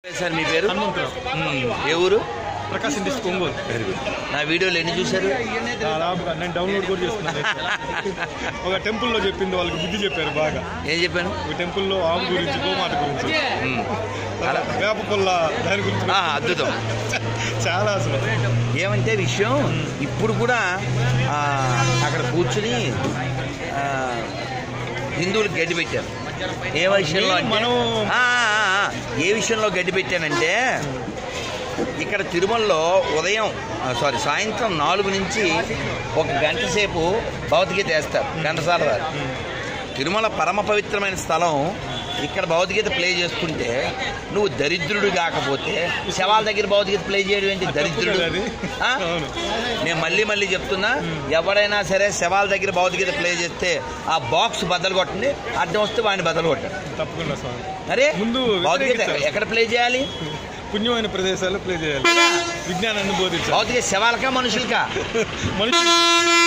Sir మీ పేరు హనుమంతరావు మ్మ్. ఏ ఊరు Prakasam district Ongole very good నా వీడియోలు ఎన్ని చూశారు దాదాపుగా నేను డౌన్లోడ్ కూడా చేసుకున్నాను ఒక టెంపుల్లో చెప్పింది వాళ్ళకి బుద్ధి చెప్పారు బాగా ఏం చెప్పాను ఒక టెంపుల్లో ఆవు గురించి గోమాత గురించి మ్మ్. తర్వాత వేప పుల్ల దాని గురించి ఆ, అద్భుతం చాలా అసలు ఏమంటే విషయం ఇప్పుడు కూడా ఆ, అక్కడ కూర్చుని ఆ, హిందువులకు గడ్డి పెట్టారు ఏ విషయంలో అంటే మనం- ఆ, ఆ, ఆ, ఏ విషయంలో గడ్డి పెట్టానంటే ఇక్కడ తిరుమలలో ఉదయం ఆ, సారీ సాయంత్రం నాలుగు నుంచి ఒక గంట సేపు భగవద్గీత వేస్తారు ఘంటసాల గారు తిరుమల పరమ పవిత్రమైన స్థలం ఇక్కడ భగవద్గీత ప్లే చేసుకుంటే నువ్వు దరిద్రుడు కాకపోతే శవాల దగ్గర భగవద్గీత ప్లే చేయడం ఏంటి దరిద్రుడు అది. ఆ? అవును. నేను మళ్ళీ మళ్ళీ చెప్తున్నా ఎవడైనా సరే శవాల దగ్గర భగవద్గీత ప్లే చేస్తే ఆ బాక్స్ బద్దలు కొట్టండి అడ్డం వస్తే వాడిని బద్దలు కొట్టండి తప్పకుండా స్వామి అరే ముందు భగవద్గీత వ్యతిరేకించాలి. ఎక్కడ ప్లే చేయాలి పుణ్యమైన ప్రదేశాల్లో ప్లే చేయాలి విజ్ఞానాన్ని బోధించాలి భగవద్గీత శవాలకా మనుషులకా మనుషులు